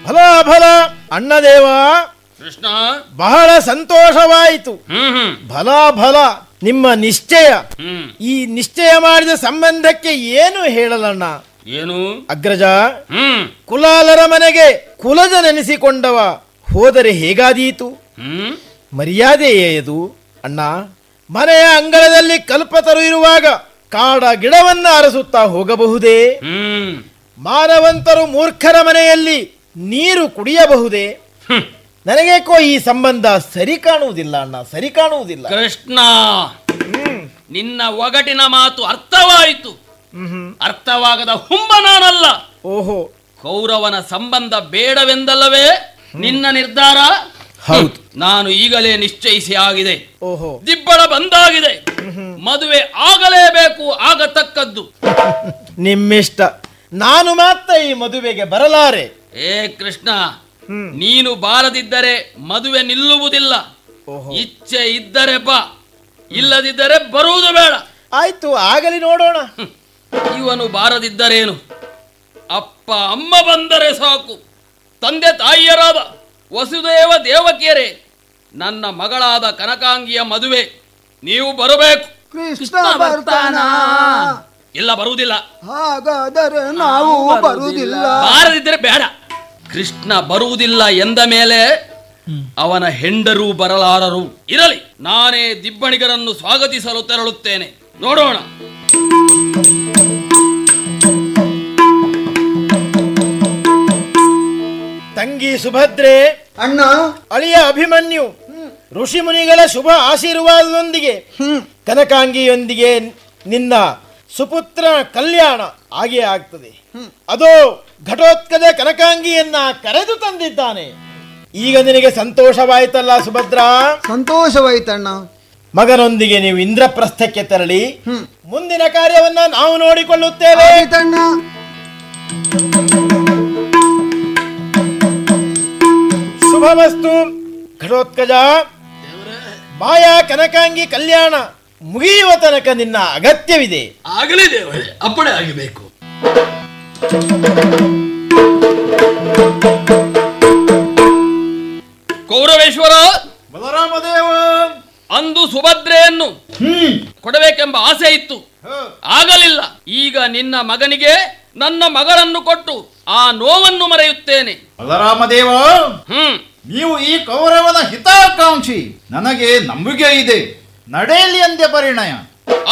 ಫಲ ಫಲ ಅಣ್ಣದೇವ ಕೃಷ್ಣ ಬಹಳ ಸಂತೋಷವಾಯಿತು ಹ್ಮ್ ಹ್ಮ್ ಫಲ ಫಲ ನಿಮ್ಮ ನಿಶ್ಚಯ ಹ್ಮ್ ಈ ನಿಶ್ಚಯ ಮಾಡಿದ ಸಂಬಂಧಕ್ಕೆ ಏನು ಹೇಳಲಣ್ಣ ಏನು ಅಗ್ರಜ ಹ್ಮ್ ಕುಲಾಲರ ಮನೆಗೆ ಕುಲದ ನೆನೆಸಿಕೊಂಡವ ಹೋದರೆ ಹೇಗಾದೀತು ಹ್ಮ್ ಮರ್ಯಾದೆಯೇ ಅದು ಅಣ್ಣ ಮನೆಯ ಅಂಗಳದಲ್ಲಿ ಕಲ್ಪತರು ಇರುವಾಗ ಕಾಡ ಗಿಡವನ್ನ ಅರಸುತ್ತಾ ಹೋಗಬಹುದೇ ಹ್ಮ್ ಮಾನವಂತರು ಮೂರ್ಖರ ಮನೆಯಲ್ಲಿ ನೀರು ಕುಡಿಯಬಹುದೇ ಹ್ಮ್. ನನಗೇಕೋ ಈ ಸಂಬಂಧ ಸರಿ ಕಾಣುವುದಿಲ್ಲ ಅಣ್ಣ ಸರಿ ಕಾಣುವುದಿಲ್ಲ ಕೃಷ್ಣ ಹ್ಮ್. ನಿನ್ನ ಒಗಟಿನ ಮಾತು ಅರ್ಥವಾಯಿತು ಹ್ಮ್ ಹ್ಮ್. ಅರ್ಥವಾಗದ ಹುಂಬ ನಾನಲ್ಲ ಓಹೋ ಕೌರವನ ಸಂಬಂಧ ಬೇಡವೆಂದಲ್ಲವೇ ನಿನ್ನ ನಿರ್ಧಾರ ಹೌದು ನಾನು ಈಗಲೇ ನಿಶ್ಚಯಿಸಿ ಆಗಿದೆ ಓಹೋ ದಿಬ್ಬಳ ಬಂದಾಗಿದೆ ಮದುವೆ ಆಗಲೇಬೇಕು ಆಗತಕ್ಕದ್ದು ನಿಮ್ಮಿಷ್ಟ ನಾನು ಮಾತ್ರ ಈ ಮದುವೆಗೆ ಬರಲಾರೆ ಏ ಕೃಷ್ಣ ಹ್ಮ್. ನೀನು ಬಾರದಿದ್ದರೆ ಮದುವೆ ನಿಲ್ಲುವುದಿಲ್ಲ ಓಹೋ ಇಚ್ಛೆ ಇದ್ದರೆ ಬಾ ಇಲ್ಲದಿದ್ದರೆ ಬರುವುದು ಬೇಡ ಆಯ್ತು ಆಗಲಿ ನೋಡೋಣ ಹ್ಮ್. ಇವನು ಬಾರದಿದ್ದರೇನು ಅಪ್ಪ ಅಮ್ಮ ಬಂದರೆ ಸಾಕು ತಂದೆ ತಾಯಿಯರಾದ ವಸುದೇವ ದೇವಕಿಯರೇ ನನ್ನ ಮಗಳಾದ ಕನಕಾಂಗಿಯ ಮದುವೆ ನೀವು ಬರಬೇಕು ಕೃಷ್ಣ ಬರ್ತಾನ ಇಲ್ಲ ಬರುವುದಿಲ್ಲ ಹಾಗಾದರೆ ನಾವು ಬರುವುದಿಲ್ಲ ಬಾರದಿದ್ದರೆ ಬೇಡ ಕೃಷ್ಣ ಬರುವುದಿಲ್ಲ ಎಂದ ಮೇಲೆ ಅವನ ಹೆಂಡರು ಬರಲಾರರು ಇರಲಿ ನಾನೇ ದಿಬ್ಬಣಿಗರನ್ನು ಸ್ವಾಗತಿಸಲು ತೆರಳುತ್ತೇನೆ ನೋಡೋಣ ತಂಗಿ ಸುಭದ್ರೆ ಅಣ್ಣ ಅಳಿಯ ಅಭಿಮನ್ಯು ಋಷಿ ಮುನಿಗಳ ಶುಭ ಆಶೀರ್ವಾದದೊಂದಿಗೆ ಕನಕಾಂಗಿಯೊಂದಿಗೆ ನಿನ್ನ ಸುಪುತ್ರ ಕಲ್ಯಾಣ ಆಗೇ ಆಗ್ತದೆ ಅದೋ ಘಟೋತ್ಕದ ಕನಕಾಂಗಿಯನ್ನ ಕರೆದು ತಂದಿದ್ದಾನೆ ಈಗ ನಿನಗೆ ಸಂತೋಷವಾಯ್ತಲ್ಲ ಸುಭದ್ರ ಸಂತೋಷವಾಯ್ತಣ್ಣ ಮಗನೊಂದಿಗೆ ನೀವು ಇಂದ್ರಪ್ರಸ್ಥಕ್ಕೆ ತೆರಳಿ ಹ್ಮ್. ಮುಂದಿನ ಕಾರ್ಯವನ್ನ ನಾವು ನೋಡಿಕೊಳ್ಳುತ್ತೇವೆ ಆಯ್ತಣ್ಣ ಶುಭವಸ್ತು ಘಟೋತ್ಕಜ ಮಾಯಾ ಕನಕಾಂಗಿ ಕಲ್ಯಾಣ ಮುಗಿಯುವ ತನಕ ನಿನ್ನ ಅಗತ್ಯವಿದೆ ಆಗಲೇ ದೇವರೇ ಅಪ್ಪಣೆ ಆಗಬೇಕು ಕೌರವೇಶ್ವರ ಬಲರಾಮದೇವ ಅಂದು ಸುಭದ್ರೆಯನ್ನು ಕೊಡಬೇಕೆಂಬ ಆಸೆ ಇತ್ತು ಆಗಲಿಲ್ಲ ಈಗ ನಿನ್ನ ಮಗನಿಗೆ ನನ್ನ ಮಗಳನ್ನು ಕೊಟ್ಟು ಆ ನೋವನ್ನು ಮರೆಯುತ್ತೇನೆ ಬಲರಾಮದೇವ ಹ್ಮ್ ನೀವು ಈ ಕೌರವನ ಹಿತಾಕಾಂಕ್ಷಿ ನನಗೆ ನಂಬಿಕೆ ಇದೆ ನಡೆಯಲಿ ಅಂದೆ ಪರಿಣಯ